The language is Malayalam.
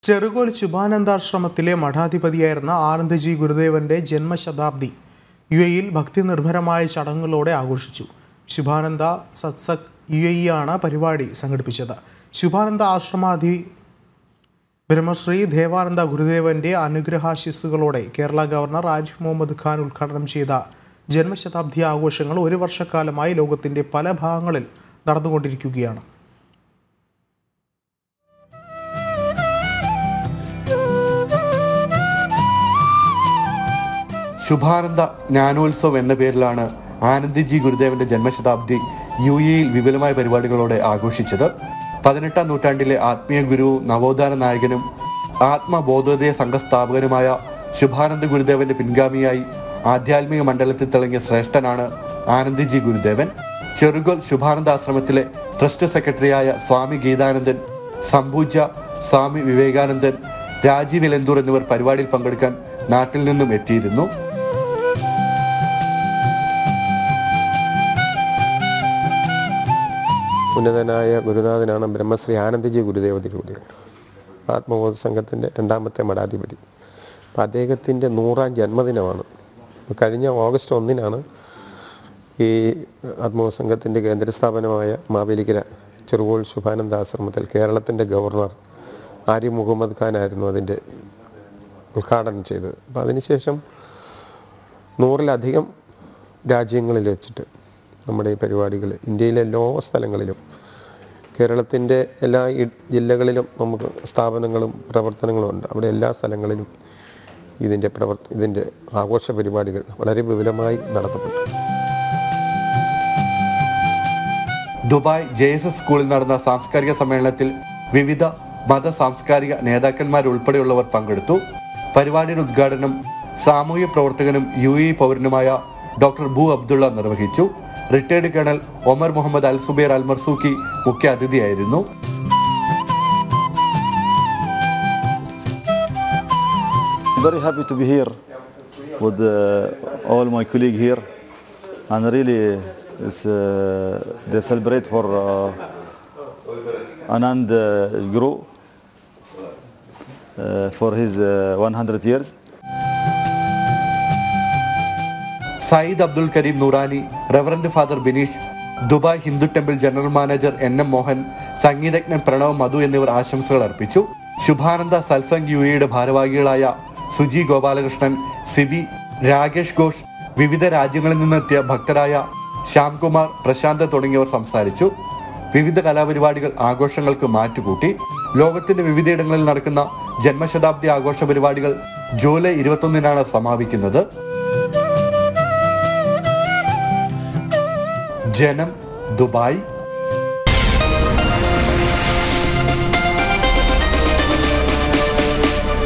ചെറുകോൽ ശുഭാനന്ദാശ്രമത്തിലെ മഠാധിപതിയായിരുന്ന ആനന്ദജി ഗുരുദേവന്റെ ജന്മശതാബ്ദി യു എയിൽ ഭക്തിനിർഭരമായ ചടങ്ങുകളോടെ ആഘോഷിച്ചു ശുഭാനന്ദ സത്സക് യു എ ആണ് പരിപാടി സംഘടിപ്പിച്ചത് ശുഭാനന്ദ ആശ്രമാധി ബ്രഹ്മശ്രീ ദേവാനന്ദ ഗുരുദേവന്റെ അനുഗ്രഹാശിസ്സുകളോടെ കേരള ഗവർണർ ആരിഫ് മുഹമ്മദ് ഖാൻ ഉദ്ഘാടനം ചെയ്ത ജന്മശതാബ്ദി ആഘോഷങ്ങൾ ഒരു വർഷക്കാലമായി ലോകത്തിന്റെ പല ഭാഗങ്ങളിൽ നടന്നുകൊണ്ടിരിക്കുകയാണ് ശുഭാനന്ദ ജ്ഞാനോത്സവ് എന്ന പേരിലാണ് ആനന്ദജി ഗുരുദേവന്റെ ജന്മശതാബ്ദി യു എയിൽ വിപുലമായ പരിപാടികളോടെ ആഘോഷിച്ചത് പതിനെട്ടാം നൂറ്റാണ്ടിലെ ആത്മീയ ഗുരുവും നവോത്ഥാന നായകനും ആത്മബോധോദയ സംഘസ്ഥാപകനുമായ ശുഭാനന്ദ ഗുരുദേവന്റെ പിൻഗാമിയായി ആധ്യാത്മിക മണ്ഡലത്തിൽ തിളങ്ങിയ ശ്രേഷ്ഠനാണ് ആനന്ദജി ഗുരുദേവൻ ചെറുകോൽ ശുഭാനന്ദ ആശ്രമത്തിലെ ട്രസ്റ്റ് സെക്രട്ടറിയായ സ്വാമി ഗീതാനന്ദൻ സംഭൂജ സ്വാമി വിവേകാനന്ദൻ രാജീവ് എലന്തൂർ എന്നിവർ പരിപാടിയിൽ പങ്കെടുക്കാൻ നാട്ടിൽ നിന്നും എത്തിയിരുന്നു ഉന്നതനായ ഗുരുനാഥനാണ് ബ്രഹ്മശ്രീ ആനന്ദജി ഗുരുദേവ തിരുവടികൾ ആത്മബോധ സംഘത്തിൻ്റെ രണ്ടാമത്തെ മഠാധിപതി അപ്പം അദ്ദേഹത്തിൻ്റെ നൂറാം ജന്മദിനമാണ് ഇപ്പം കഴിഞ്ഞ ഓഗസ്റ്റ് ഒന്നിനാണ് ഈ ആത്മബോധ സംഘത്തിൻ്റെ കേന്ദ്രസ്ഥാപനമായ മാവേലിക്കര ചെറുകോൾ ശുഭാനന്ദ ആശ്രമത്തിൽ കേരളത്തിൻ്റെ ഗവർണർ ആര്യ മുഹമ്മദ് ഖാനായിരുന്നു അതിൻ്റെ ഉദ്ഘാടനം ചെയ്തത് അപ്പം അതിനുശേഷം നൂറിലധികം രാജ്യങ്ങളിൽ വെച്ചിട്ട് നമ്മുടെ ഈ പരിപാടികൾ ഇന്ത്യയിലെ എല്ലാ സ്ഥലങ്ങളിലും കേരളത്തിൻ്റെ എല്ലാ ഇ- ജില്ലകളിലും നമുക്ക് സ്ഥാപനങ്ങളും പ്രവർത്തനങ്ങളും ഉണ്ട് അവിടെ എല്ലാ സ്ഥലങ്ങളിലും ഇതിൻ്റെ പ്രവർത്ത ഇതിൻ്റെ ആഘോഷ പരിപാടികൾ വളരെ വിപുലമായി നടത്തപ്പെട്ടു ദുബായ് ജെ എസ് എസ് സ്കൂളിൽ നടന്ന സാംസ്കാരിക സമ്മേളനത്തിൽ വിവിധ മത സാംസ്കാരിക നേതാക്കന്മാരുൾപ്പെടെയുള്ളവർ പങ്കെടുത്തു പരിപാടിയുടെ ഉദ്ഘാടനം സാമൂഹ്യ പ്രവർത്തകനും U A പൗരനുമായ doctor Bu Abdullah നിർവഹിച്ചു retired colonel Omar Mohammed Al Zubair Al Marzooqi മുഖ്യ അതിഥിയായിരുന്നു very happy to be here with uh, all my colleagues here and really it's, uh, they celebrate for uh, Anand uh, Guru uh, for his uh, 100 years. Syed Abdul Kareem Noorani reverend father Bineesh Dubai Hindu temple general manager N M Mohan സംഗീതജ്ഞൻ പ്രണവ് മധു എന്നിവർ ആശംസകൾ അർപ്പിച്ചു ശുഭാനന്ദ സത്സംഗ് യു എയുടെ ഭാരവാഹികളായ സുജി ഗോപാലകൃഷ്ണൻ സിബി രാകേഷ് ഘോഷ് വിവിധ രാജ്യങ്ങളിൽ നിന്നെത്തിയ ഭക്തരായ ശ്യാംകുമാർ പ്രശാന്ത് തുടങ്ങിയവർ സംസാരിച്ചു വിവിധ കലാപരിപാടികൾ ആഘോഷങ്ങൾക്ക് മാറ്റുകൂട്ടി ലോകത്തിന്റെ വിവിധയിടങ്ങളിൽ നടക്കുന്ന ജന്മശതാബ്ദി ആഘോഷ പരിപാടികൾ ജൂലൈ ഇരുപത്തൊന്നിനാണ് സമാപിക്കുന്നത് ജനം ദുബായ്